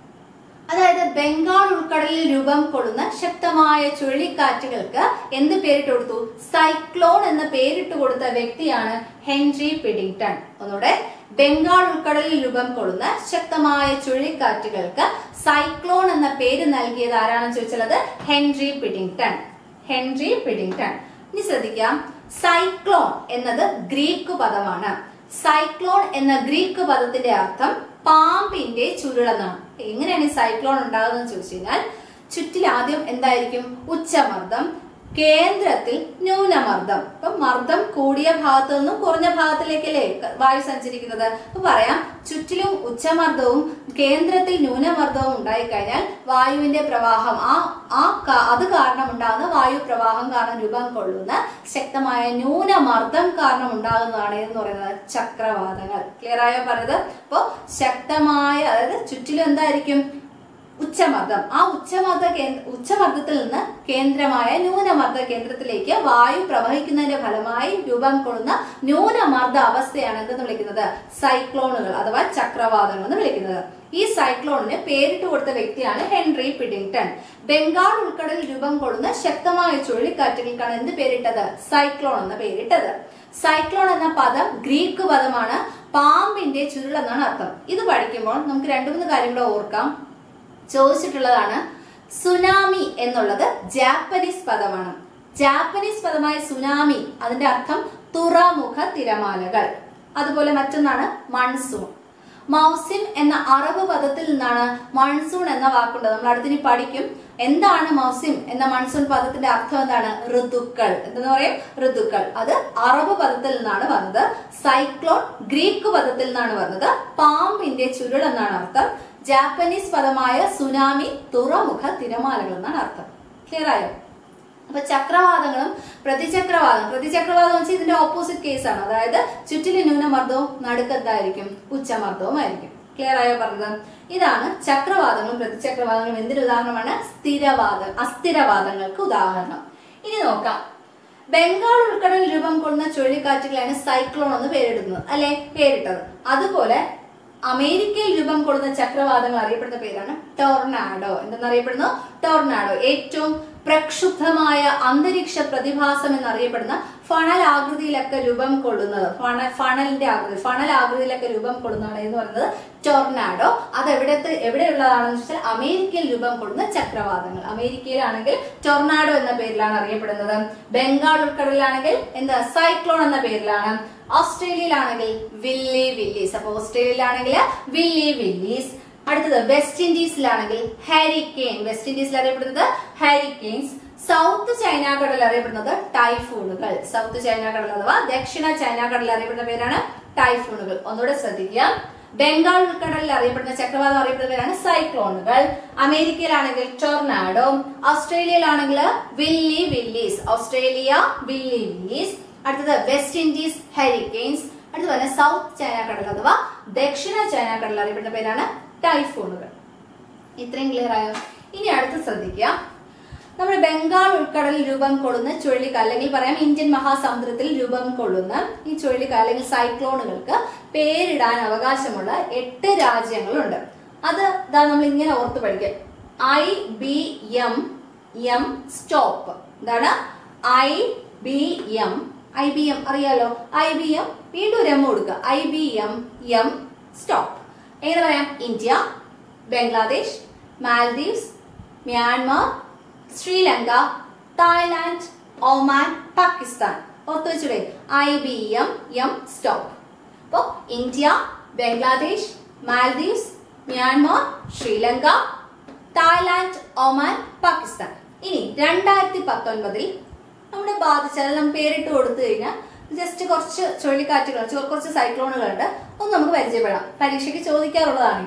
അതായത് ബംഗാൾ ഉൾക്കടലിൽ രൂപം കൊള്ളുന്ന ശക്തമായ ചുഴലിക്കാറ്റുകൾക്ക് എന്ത് പേരിട്ട് കൊടുത്തു സൈക്ലോൺ എന്ന പേരിട്ട് കൊടുത്ത വ്യക്തിയാണ് ഹെൻറി പിഡിങ്ടൺ ഒന്നുകൂടെ ബംഗാൾ ഉൾക്കടലിൽ രൂപം കൊള്ളുന്ന ശക്തമായ ചുഴലിക്കാറ്റുകൾക്ക് സൈക്ലോൺ എന്ന പേര് നൽകിയത് ആരാണെന്ന് ചോദിച്ചാൽ അത് ഹെൻറി പിഡിങ്ടൺ ഹെൻറി പിഡിങ്ടൺ ഇനി ശ്രദ്ധിക്കാം സൈക്ലോൺ എന്നത് ഗ്രീക്ക് പദമാണ് സൈക്ലോൺ എന്ന ഗ്രീക്ക് പദത്തിന്റെ അർത്ഥം പാമ്പിന്റെ ചുരുളെന്നാണ് എങ്ങനെയാണ് ഈ സൈക്ലോൺ ഉണ്ടാകുന്നത് ചോദിച്ചു കഴിഞ്ഞാൽ ചുറ്റിൽ ആദ്യം എന്തായിരിക്കും ഉച്ചമർദ്ദം കേന്ദ്രത്തിൽ ന്യൂനമർദ്ദം ഇപ്പൊ മർദ്ദം കൂടിയ ഭാഗത്തു നിന്നും കുറഞ്ഞ ഭാഗത്തിലേക്കല്ലേ വായു സഞ്ചരിക്കുന്നത് അപ്പൊ പറയാം ചുറ്റിലും ഉച്ചമർദ്ദവും കേന്ദ്രത്തിൽ ന്യൂനമർദ്ദവും ഉണ്ടായിക്കഴിഞ്ഞാൽ വായുവിന്റെ പ്രവാഹം ആ ആ കാ- അത് കാരണം ഉണ്ടാകുന്ന വായു പ്രവാഹം കാരണം രൂപം കൊള്ളുന്ന ശക്തമായ ന്യൂനമർദ്ദം കാരണം ഉണ്ടാകുന്നതാണ് എന്ന് പറയുന്നത് ചക്രവാതങ്ങൾ ക്ലിയർ ആയോ പറഞ്ഞത് അപ്പോ ശക്തമായ അതായത് ചുറ്റിലും എന്തായിരിക്കും ഉച്ചമർദ്ദം ആ ഉച്ചമർദ്ദ കേന്ദ്ര ഉച്ചമർദ്ദത്തിൽ നിന്ന് കേന്ദ്രമായ ന്യൂനമർദ്ദ കേന്ദ്രത്തിലേക്ക് വായു പ്രവഹിക്കുന്നതിന്റെ ഫലമായി രൂപം കൊള്ളുന്ന ന്യൂനമർദ്ദ അവസ്ഥയാണ് എന്തെന്ന് വിളിക്കുന്നത് സൈക്ലോണുകൾ അഥവാ ചക്രവാതങ്ങൾ എന്ന് വിളിക്കുന്നത് ഈ സൈക്ലോണിന് പേരിട്ട് കൊടുത്ത വ്യക്തിയാണ് ഹെൻറി പിഡിങ്ടൺ ബംഗാൾ ഉൾക്കടലിൽ രൂപം കൊള്ളുന്ന ശക്തമായ ചുഴലിക്കാറ്റുകൾക്കാണ് എന്ത് പേരിട്ടത് സൈക്ലോൺ എന്ന പേരിട്ടത് സൈക്ലോൺ എന്ന പദം ഗ്രീക്ക് പദമാണ് പാമ്പിന്റെ ചുരുൾ എന്നാണ് അർത്ഥം ഇത് പഠിക്കുമ്പോൾ നമുക്ക് രണ്ടു മൂന്ന് കാര്യങ്ങൾ ഓർക്കാം ചോദിച്ചിട്ടുള്ളതാണ് സുനാമി എന്നുള്ളത് ജാപ്പനീസ് പദമാണ് ജാപ്പനീസ് പദമായ സുനാമി അതിന്റെ അർത്ഥം തുറമുഖ തിരമാലകൾ അതുപോലെ മറ്റൊന്നാണ് മൺസൂൺ മൗസിം എന്ന അറബ് പദത്തിൽ നിന്നാണ് മൺസൂൺ എന്ന വാക്കുണ്ട് നമ്മൾ അടുത്തിനി പഠിക്കും എന്താണ് മൗസിം എന്ന മൺസൂൺ പദത്തിന്റെ അർത്ഥം എന്താണ് ഋതുക്കൾ എന്തെന്ന് പറയും ഋതുക്കൾ അത് അറബ് പദത്തിൽ നിന്നാണ് വന്നത് സൈക്ലോൺ ഗ്രീക്ക് പദത്തിൽ നിന്നാണ് വന്നത് പാമ്പിന്റെ ചുരുൾ എന്നാണ് അർത്ഥം ജാപ്പനീസ് പദമായ സുനാമി തുറമുഖ തിരമാലകൾ എന്നാണ് അർത്ഥം ക്ലിയർ ആയോ അപ്പൊ ചക്രവാതങ്ങളും പ്രതിചക്രവാദം പ്രതിചക്രവാദം എന്ന് വെച്ചാൽ ഇതിന്റെ ഓപ്പോസിറ്റ് കേസാണ് അതായത് ചുറ്റിലെ ന്യൂനമർദ്ദവും നടുക്കത്തായിരിക്കും ഉച്ചമർദ്ദവും ആയിരിക്കും ക്ലിയർ ആയോ പറഞ്ഞത് ഇതാണ് ചക്രവാദങ്ങളും പ്രതിചക്രവാദങ്ങളും എന്തിന് ഉദാഹരണമാണ് സ്ഥിരവാദ അസ്ഥിരവാദങ്ങൾക്ക് ഉദാഹരണം ഇനി നോക്കാം ബംഗാൾ ഉൾക്കടലിൽ രൂപം കൊള്ളുന്ന ചുഴലിക്കാറ്റുകളാണ് സൈക്ലോൺ എന്ന് പേരിടുന്നത് അല്ലെ പേരിട്ടത് അതുപോലെ അമേരിക്കയിൽ രൂപം കൊള്ളുന്ന ചക്രവാതങ്ങൾ അറിയപ്പെടുന്ന പേരാണ് ടോർനാഡോ എന്തെന്നറിയപ്പെടുന്നു ടോർനാഡോ ഏറ്റവും പ്രക്ഷുബ്ധമായ അന്തരീക്ഷ പ്രതിഭാസം എന്നറിയപ്പെടുന്ന ഫണൽ ആകൃതിയിലൊക്കെ രൂപം കൊള്ളുന്നത് ഫണ ഫണലിന്റെ ആകൃതി ഫണൽ ആകൃതിയിലൊക്കെ രൂപം കൊള്ളുന്നതാണ് എന്ന് പറയുന്നത് ടോർനാഡോ അത് എവിടത്തെ എവിടെയുള്ളതാണെന്ന് വെച്ചാൽ അമേരിക്കയിൽ രൂപം കൊള്ളുന്ന ചക്രവാതങ്ങൾ അമേരിക്കയിലാണെങ്കിൽ ടൊർനാഡോ എന്ന പേരിലാണ് അറിയപ്പെടുന്നത് ബംഗാൾ ഉൾക്കടലിലാണെങ്കിൽ എന്താ സൈക്ലോൺ എന്ന പേരിലാണ് ഓസ്ട്രേലിയയിലാണെങ്കിൽ വില്ലി വില്ലീസ് അപ്പൊ ഓസ്ട്രേലിയയിലാണെങ്കിൽ വില്ലി വില്ലീസ് അടുത്തത് വെസ്റ്റ് ഇൻഡീസിലാണെങ്കിൽ ഹാരിക്കെയിൻ വെസ്റ്റ് ഇൻഡീസിൽ അറിയപ്പെടുന്നത് ഹാരിക്കെയിൻസ് സൗത്ത് ചൈന കടൽ അറിയപ്പെടുന്നത് ടൈഫൂണുകൾ സൗത്ത് ചൈന കടൽ അഥവാ ദക്ഷിണ ചൈന കടൽ അറിയപ്പെടുന്ന പേരാണ് ടൈഫൂണുകൾ ഒന്നുകൂടെ ശ്രദ്ധിക്കുക ബംഗാൾ ഉൾക്കടലിൽ അറിയപ്പെടുന്ന ചക്രവാതം അറിയപ്പെടുന്ന പേരാണ് സൈക്ലോണുകൾ അമേരിക്കയിലാണെങ്കിൽ ടൊർനാഡോ ഓസ്ട്രേലിയയിലാണെങ്കിൽ willy willies Australia willy willies അടുത്തത് വെസ്റ്റ് ഇൻഡീസ് ഹരിക്കെയിൻസ് അടുത്തത് പറഞ്ഞ സൗത്ത് ചൈന കടൽ അഥവാ ദക്ഷിണ ചൈന കടൽ അറിയപ്പെടുന്ന പേരാണ് ടൈഫോണുകൾ ഇത്രയും ക്ലിയർ ആയോ ഇനി അടുത്ത് ശ്രദ്ധിക്കുക നമ്മുടെ ബംഗാൾ ഉൾക്കടലിൽ രൂപം കൊള്ളുന്ന ചുഴലിക്കാറ്റ് അല്ലെങ്കിൽ പറയാം ഇന്ത്യൻ മഹാസമുദ്രത്തിൽ രൂപം കൊള്ളുന്ന ഈ ചുഴലിക്കാറ്റ് അല്ലെങ്കിൽ സൈക്ലോണുകൾക്ക് പേരിടാൻ അവകാശമുള്ള എട്ട് രാജ്യങ്ങളുണ്ട് അത് ഇതാ നമ്മൾ ഇങ്ങനെ ഓർത്ത് പഠിക്കാം I B M M stop എന്താണ് I B M I B M അറിയാലോ ഐ ബി എം വീണ്ടും ഒരു എം കൊടുക്കുക I B M M stop എങ്ങനെ പറയാം India Bangladesh Maldives Myanmar Sri Lanka Thailand Oman Pakistan ഓർത്തു വെച്ചൂടെ I B M M stop അപ്പോ India Bangladesh Maldives Myanmar Sri Lanka Thailand Oman Pakistan ഇനി രണ്ടായിരത്തി പത്തൊൻപതിൽ നമ്മുടെ ബാധിച്ച അതായത് നമ്മൾ പേരിട്ട് കൊടുത്തു കഴിഞ്ഞാൽ ജസ്റ്റ് കുറച്ച് ചുഴലിക്കാറ്റുകൾ ചു- കുറച്ച് സൈക്ലോണുകളുണ്ട് ഒന്ന് നമുക്ക് പരിചയപ്പെടാം പരീക്ഷയ്ക്ക് ചോദിക്കാറുള്ളതാണ്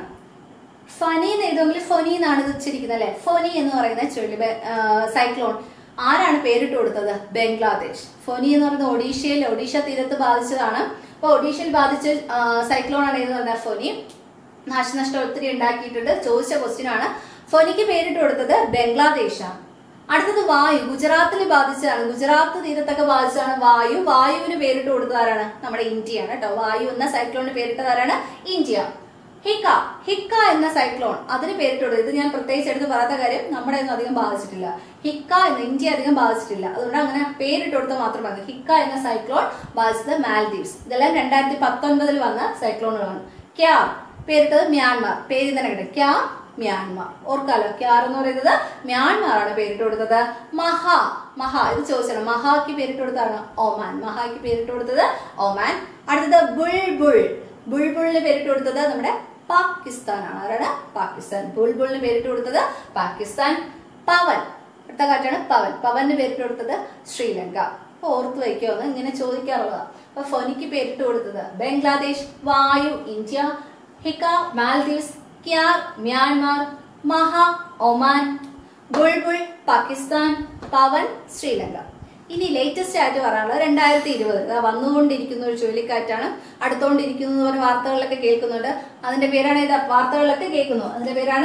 ഫനി എന്ന് എഴുതുമെങ്കിൽ ഫൊനി എന്നാണ് ഇത് ഉച്ചരിക്കുന്നത് അല്ലെ ഫൊനി എന്ന് പറയുന്ന ചുഴലി സൈക്ലോൺ ആരാണ് പേരിട്ട് കൊടുത്തത് ബംഗ്ലാദേശ് ഫൊനി എന്ന് പറയുന്നത് ഒഡീഷയിൽ ഒഡീഷ തീരത്ത് ബാധിച്ചതാണ് അപ്പൊ ഒഡീഷയിൽ ബാധിച്ച സൈക്ലോൺ ആണ് എന്ന് പറഞ്ഞാൽ ഫൊനി നാശനഷ്ടം ഒത്തിരി ഉണ്ടാക്കിയിട്ടുണ്ട് ചോദിച്ച ക്വസ്റ്റ്യൻ ആണ് ഫൊനിക്ക് പേരിട്ട് കൊടുത്തത് ബംഗ്ലാദേശാണ് അടുത്തത് വായു ഗുജറാത്തിൽ ബാധിച്ചതാണ് ഗുജറാത്ത് തീരത്തൊക്കെ ബാധിച്ചതാണ് വായു വായുവിന് പേരിട്ട് കൊടുത്തത് ആരാണ് നമ്മുടെ ഇന്ത്യയാണ് കേട്ടോ വായു എന്ന സൈക്ലോണിന് പേരിട്ടത് ആരാണ് ഇന്ത്യ ഹിക്ക ഹിക്ക എന്ന സൈക്ലോൺ അതിന് പേരിട്ട് കൊടുത്തത് ഇത് ഞാൻ പ്രത്യേകിച്ച് എടുത്ത് പറയാത്ത കാര്യം നമ്മുടെ ഒന്നും അധികം ബാധിച്ചിട്ടില്ല ഹിക്ക എന്ന ഇന്ത്യ അധികം ബാധിച്ചിട്ടില്ല അതുകൊണ്ട് അങ്ങനെ പേരിട്ട് കൊടുത്ത് മാത്രം മതി ഹിക്ക എന്ന സൈക്ലോൺ ബാധിച്ചത് മാൽദീവ്സ് ഇതെല്ലാം രണ്ടായിരത്തി പത്തൊൻപതിൽ വന്ന സൈക്ലോണുകളാണ് ക്യാർ പേരിട്ടത് മ്യാൻമാർ പേര് തന്നെ കിട്ടും ക്യാ മ്യാൻമാർ ഓർക്കാലോ ക്യാർ എന്ന് പറയുന്നത് മ്യാൻമാർ ആണ് പേരിട്ട് കൊടുത്തത് മഹാ മഹാ ഇത് ചോദിച്ചാണ് മഹാക്ക് പേരിട്ട് കൊടുത്താണ് ഒമാൻ മഹാക്ക് പേരിട്ട് കൊടുത്തത് ഒമാൻ അടുത്തത് ബുൾബുൾ ബുൾബുളിന് പേരിട്ട് കൊടുത്തത് നമ്മുടെ പാകിസ്ഥാനാണ് ആരാണ് പാകിസ്ഥാൻ ബുൾബുളിന് പേരിട്ട് കൊടുത്തത് പാകിസ്ഥാൻ പവൻ അടുത്ത കാറ്റാണ് പവൻ പവന് പേരിട്ട് കൊടുത്തത് ശ്രീലങ്ക അപ്പൊ ഓർത്ത് വയ്ക്കുമെന്ന് ഇങ്ങനെ ചോദിക്കാറുള്ളതാണ് അപ്പൊ ഫൊനിക്ക് പേരിട്ട് കൊടുത്തത് Bangladesh Vayu India Hikaa Maldives Kyarr Myanmar Maha Oman Bulbul Pakistan Pawan Sri Lanka ഇനി ലേറ്റസ്റ്റ് ആയിട്ട് പറയാനുള്ളത് രണ്ടായിരത്തി ഇരുപത് വന്നുകൊണ്ടിരിക്കുന്ന ഒരു ചുഴലിക്കാറ്റാണ് അടുത്തുകൊണ്ടിരിക്കുന്നു എന്ന് പറഞ്ഞ വാർത്തകളിലൊക്കെ കേൾക്കുന്നുണ്ട് അതിന്റെ പേരാണ് ഇത് വാർത്തകളിലൊക്കെ കേൾക്കുന്നു അതിന്റെ പേരാണ്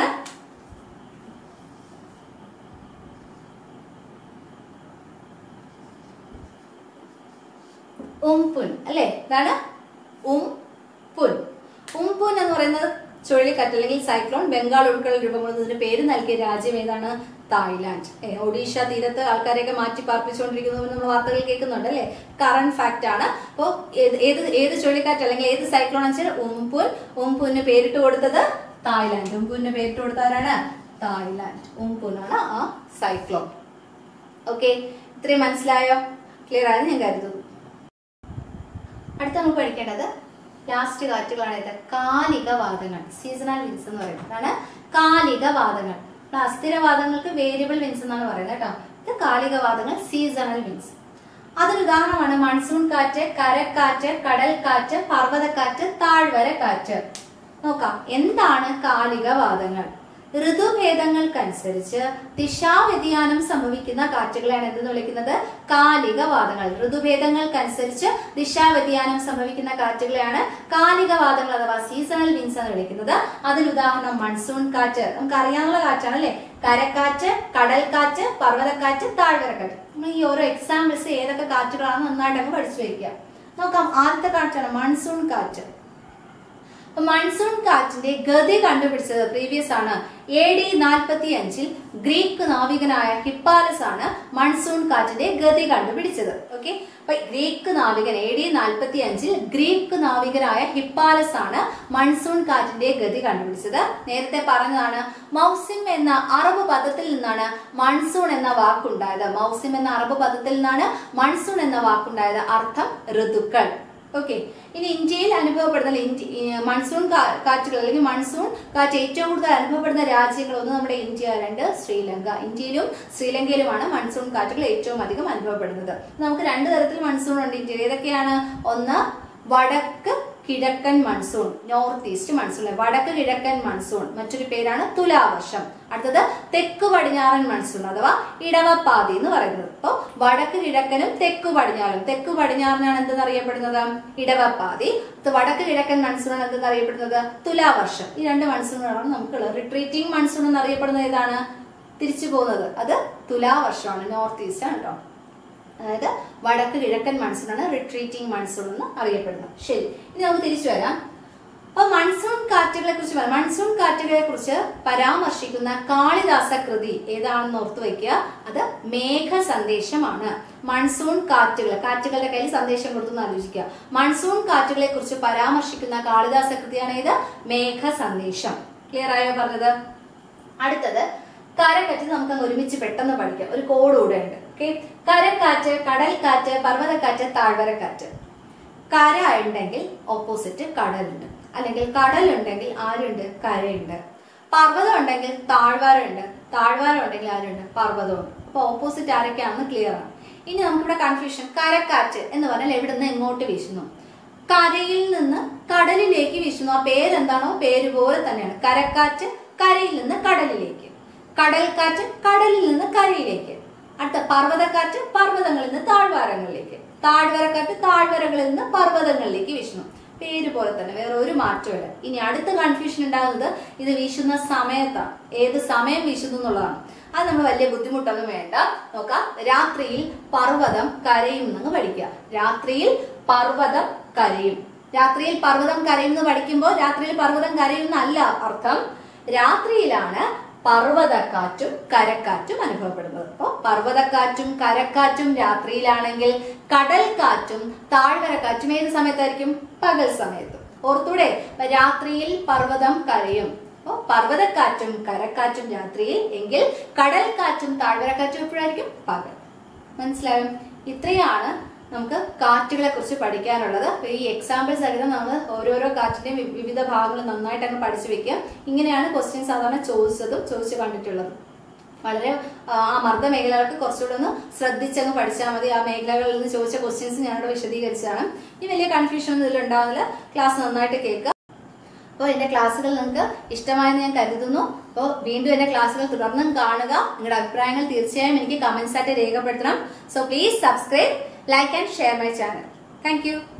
ഉംപുൻ അല്ലേ ഇതാണ് ഉം പുൻ ഉംപുൻ എന്ന് പറയുന്നത് ചുഴലിക്കാറ്റ് അല്ലെങ്കിൽ സൈക്ലോൺ ബംഗാൾ ഉൾക്കടൽ രൂപം കൊള്ളുന്നതിന് പേര് നൽകിയ രാജ്യം ഏതാണ് തായ്ലാന്റ് ഏ, ഒഡീഷ തീരത്ത് ആൾക്കാരെയൊക്കെ മാറ്റി പാർപ്പിച്ചുകൊണ്ടിരിക്കുന്നു എന്ന് നമ്മൾ വാർത്തകൾ കേൾക്കുന്നുണ്ട് അല്ലേ കറണ്ട് ഫാക്ട് ആണ് അപ്പോൾ ഏത് ഏത് ഏത് ചുഴലിക്കാറ്റ് അല്ലെങ്കിൽ ഏത് സൈക്ലോൺ എന്ന് വെച്ചാൽ ഉംപുൻ ഉംപുന് പേരിട്ട് കൊടുത്തത് തായ്ലാന്റ് ഉംപുന് പേരിട്ട് കൊടുത്തവരാണ് തായ്ലാന്റ് ഉംപുനാണ് ആ സൈക്ലോൺ ഓക്കെ ഇത്രയും മനസ്സിലായോ ക്ലിയർ ആയെന്ന് ഞാൻ കരുതുന്നു അടുത്ത നമുക്ക് പഠിക്കേണ്ടത് ലാസ്റ്റ് കാറ്റുകളാണ് ഇത് കാലിക വാദങ്ങൾ സീസണൽ വിൻസ് എന്ന് പറയുന്നത് അതാണ് കാലിക വാദങ്ങൾ അപ്പോൾ അസ്ഥിരവാദങ്ങൾക്ക് വേരിയബിൾ വിൻസ് എന്നാണ് പറയുന്നത് കേട്ടോ ഇത് കാലിക വാദങ്ങൾ സീസണൽ വിൻസ് അതൊരു ഉദാഹരണമാണ് മൺസൂൺ കാറ്റ് കരക്കാറ്റ് കടൽ കാറ്റ് പർവ്വതക്കാറ്റ് താഴ്വര കാറ്റ് നോക്കാം എന്താണ് കാലിക വാദങ്ങൾ ഋതുഭേദങ്ങൾക്കനുസരിച്ച് ദിശാവ്യതിയാനം സംഭവിക്കുന്ന കാറ്റുകളെയാണ് എന്തെന്ന് വിളിക്കുന്നത് കാലിക വാദങ്ങൾ ഋതുഭേദങ്ങൾക്കനുസരിച്ച് ദിശാവ്യതിയാനം സംഭവിക്കുന്ന കാറ്റുകളെയാണ് കാലിക വാദങ്ങൾ അഥവാ സീസണൽ വിൻസ് എന്ന് വിളിക്കുന്നത് അതിൽ ഉദാഹരണം മൺസൂൺ കാറ്റ് നമുക്ക് അറിയാനുള്ള കാറ്റാണ് അല്ലെ കരക്കാറ്റ് കടൽക്കാറ്റ് പർവ്വതക്കാറ്റ് താഴ്വരക്കാറ്റ് നമ്മൾ ഈ ഓരോ എക്സാമ്പിൾസ് ഏതൊക്കെ കാറ്റുകളാണെന്ന് നന്നായിട്ട് അങ്ങ് പഠിച്ചു വയ്ക്കുക നോക്കാം ആദ്യത്തെ കാറ്റാണ് മൺസൂൺ കാറ്റ് അപ്പൊ മൺസൂൺ കാറ്റിന്റെ ഗതി കണ്ടുപിടിച്ചത് പ്രീവിയസ് ആണ് എ ഡി നാൽപ്പത്തി അഞ്ചിൽ ഗ്രീക്ക് നാവികനായ ഹിപ്പാലസ് ആണ് മൺസൂൺ കാറ്റിന്റെ ഗതി കണ്ടുപിടിച്ചത് ഓക്കെ അപ്പൊ ഗ്രീക്ക് നാവികൻ എ ഡി നാൽപ്പത്തി അഞ്ചിൽ ഗ്രീക്ക് നാവികനായ ഹിപ്പാലസ് ആണ് മൺസൂൺ കാറ്റിന്റെ ഗതി കണ്ടുപിടിച്ചത് നേരത്തെ പറഞ്ഞതാണ് മൗസിം എന്ന അറബ് പദത്തിൽ നിന്നാണ് മൺസൂൺ എന്ന വാക്കുണ്ടായത് മൗസിം എന്ന അറബ് പദത്തിൽ നിന്നാണ് മൺസൂൺ എന്ന വാക്കുണ്ടായത് അർത്ഥം ഋതുക്കൾ ഓക്കെ ഇനി ഇന്ത്യയിൽ അനുഭവപ്പെടുന്ന ഇന്ത്യ- ഈ മൺസൂൺ കാ- കാറ്റുകൾ അല്ലെങ്കിൽ മൺസൂൺ കാറ്റ് ഏറ്റവും കൂടുതൽ അനുഭവപ്പെടുന്ന രാജ്യങ്ങൾ ഒന്ന് നമ്മുടെ ഇന്ത്യ രണ്ട് ശ്രീലങ്ക ഇന്ത്യയിലും ശ്രീലങ്കയിലുമാണ് മൺസൂൺ കാറ്റുകൾ ഏറ്റവും അധികം അനുഭവപ്പെടുന്നത് നമുക്ക് രണ്ട് തരത്തിൽ മൺസൂൺ ഉണ്ട് ഇന്ത്യയിൽ ഏതൊക്കെയാണ് ഒന്ന് വടക്ക് കിഴക്കൻ മൺസൂൺ നോർത്ത് ഈസ്റ്റ് മൺസൂൺ വടക്ക് കിഴക്കൻ മൺസൂൺ മറ്റൊരു പേരാണ് തുലാവർഷം അടുത്തത് തെക്ക് പടിഞ്ഞാറൻ മൺസൂൺ അഥവാ ഇടവപ്പാതി എന്ന് പറയുന്നത് അപ്പോൾ വടക്ക് കിഴക്കനും തെക്ക് പടിഞ്ഞാറും തെക്ക് പടിഞ്ഞാറിനാണ് എന്തെന്ന് അറിയപ്പെടുന്നത് ഇടവപ്പാതി അത് വടക്ക് കിഴക്കൻ മൺസൂണാണ് എന്തെന്ന് അറിയപ്പെടുന്നത് തുലാവർഷം ഈ രണ്ട് മൺസൂണുകളാണ് നമുക്കുള്ളത് റിട്രീറ്റിംഗ് മൺസൂൺ എന്ന് അറിയപ്പെടുന്നത് ഏതാണ് തിരിച്ചു പോകുന്നത് അത് തുലാവർഷമാണ് നോർത്ത് ഈസ്റ്റ് ആണ് കേട്ടോ അതായത് വടക്ക് കിഴക്കൻ മൺസൂണാണ് റിട്രീറ്റിംഗ് മൺസൂൺ എന്ന് അറിയപ്പെടുന്നത് ശരി ഇനി നമുക്ക് തിരിച്ചു വരാം അപ്പൊ മൺസൂൺ കാറ്റുകളെ കുറിച്ച് പറയാം മൺസൂൺ കാറ്റുകളെ കുറിച്ച് പരാമർശിക്കുന്ന കാളിദാസ കൃതി ഏതാണെന്ന് ഓർത്തു വെക്കുക അത് മേഘ സന്ദേശമാണ് മൺസൂൺ കാറ്റുകൾ കാറ്റുകളുടെ കയ്യിൽ സന്ദേശം കൊടുത്തു ആലോചിക്കുക മൺസൂൺ കാറ്റുകളെ കുറിച്ച് പരാമർശിക്കുന്ന കാളിദാസ കൃതിയാണ് ഇത് മേഘ സന്ദേശം ക്ലിയർ ആയോ പറഞ്ഞത് അടുത്തത് കരക്കാറ്റ് നമുക്ക് അങ്ങ് ഒരുമിച്ച് പെട്ടെന്ന് പഠിക്കാം ഒരു കോഡ് കൂടെ ഉണ്ട് ഓക്കെ കരക്കാറ്റ് കടൽക്കാറ്റ് പർവ്വതക്കാറ്റ് താഴ്വരക്കാറ്റ് കര ഉണ്ടെങ്കിൽ ഓപ്പോസിറ്റ് കടലുണ്ട് അല്ലെങ്കിൽ കടലുണ്ടെങ്കിൽ ആരുണ്ട് കരയുണ്ട് പർവ്വതം ഉണ്ടെങ്കിൽ താഴ്വാരമുണ്ട് താഴ്വാരം ഉണ്ടെങ്കിൽ ആരുണ്ട് പർവ്വതമുണ്ട് അപ്പൊ ഓപ്പോസിറ്റ് ആരൊക്കെയാണെന്ന് ക്ലിയർ ആണ് ഇനി നമുക്കിവിടെ കൺഫ്യൂഷൻ കരക്കാറ്റ് എന്ന് പറഞ്ഞാൽ എവിടെ നിന്ന് എങ്ങോട്ട് വീശുന്നു കരയിൽ നിന്ന് കടലിലേക്ക് വീശുന്നു ആ പേരെന്താണോ പേര് പോലെ തന്നെയാണ് കരക്കാറ്റ് കരയിൽ നിന്ന് കടലിലേക്ക് കടൽക്കാറ്റ് കടലിൽ നിന്ന് കരയിലേക്ക് അടുത്ത പർവ്വതക്കാറ്റ് പർവ്വതങ്ങളിൽ നിന്ന് താഴ്വാരങ്ങളിലേക്ക് താഴ്വരക്കാറ്റ് താഴ്വരകളിൽ നിന്ന് പർവ്വതങ്ങളിലേക്ക് വീശുന്നു പേര് പോലെ തന്നെ വേറെ ഒരു മാറ്റമില്ല ഇനി അടുത്ത കൺഫ്യൂഷൻ ഉണ്ടാകുന്നത് ഇത് വീശുന്ന സമയത്താണ് ഏത് സമയം വീശുന്നു എന്നുള്ളതാണ് അത് നമ്മൾ വലിയ ബുദ്ധിമുട്ടൊന്നും വേണ്ട നോക്കാം രാത്രിയിൽ പർവ്വതം കരയും എന്നങ്ങ് പഠിക്കുക രാത്രിയിൽ പർവ്വതം കരയും രാത്രിയിൽ പർവ്വതം കരയും എന്ന് പഠിക്കുമ്പോൾ രാത്രിയിൽ പർവ്വതം കരയും എന്നല്ല അർത്ഥം രാത്രിയിലാണ് പർവ്വതക്കാറ്റും കരക്കാറ്റും അനുഭവപ്പെടുന്നത് അപ്പോൾ പർവ്വതക്കാറ്റും കരക്കാറ്റും രാത്രിയിലാണെങ്കിൽ കടൽക്കാറ്റും താഴ്വരക്കാറ്റും ഏത് സമയത്തായിരിക്കും പകൽ സമയത്തും ഓർത്തൂടെ രാത്രിയിൽ പർവ്വതം കരയും അപ്പോൾ പർവ്വതക്കാറ്റും കരക്കാറ്റും രാത്രിയിൽ എങ്കിൽ കടൽക്കാറ്റും താഴ്വരക്കാറ്റും എപ്പോഴായിരിക്കും പകൽ മനസ്സിലായോ ഇത്രയാണ് നമുക്ക് കാറ്റുകളെ കുറിച്ച് പഠിക്കാനുള്ളത് അപ്പൊ ഈ എക്സാമ്പിൾ സഹിതം നമ്മൾ ഓരോരോ കാറ്റിന്റെയും വി- വിവിധ ഭാഗങ്ങൾ നന്നായിട്ട് അങ്ങ് പഠിച്ചു വെക്കുക ഇങ്ങനെയാണ് ക്വസ്റ്റ്യൻ സാധാരണ ചോദിച്ചതും ചോദിച്ചു കണ്ടിട്ടുള്ളതും വളരെ ആ, ആ മർദ്ദ മേഖലകൾക്ക് കുറച്ചുകൂടെ ഒന്ന് ശ്രദ്ധിച്ചങ്ങ് പഠിച്ചാൽ മതി ആ മേഖലകളിൽ നിന്ന് ചോദിച്ച ക്വസ്റ്റ്യൻസ് ഞാനിവിടെ വിശദീകരിച്ചതാണ് ഇനി വലിയ കൺഫ്യൂഷൻ ഒന്നും ഇതിലുണ്ടാവില്ല ക്ലാസ് നന്നായിട്ട് കേൾക്കുക അപ്പോൾ എൻ്റെ ക്ലാസ്സുകൾ നിങ്ങൾക്ക് ഇഷ്ടമായെന്ന് ഞാൻ കരുതുന്നു അപ്പോൾ വീണ്ടും എൻ്റെ ക്ലാസ്സുകൾ തുടർന്നും കാണുക നിങ്ങളുടെ അഭിപ്രായങ്ങൾ തീർച്ചയായും എനിക്ക് കമൻസ് ആയിട്ട് രേഖപ്പെടുത്തണം so please subscribe like and share my channel thank U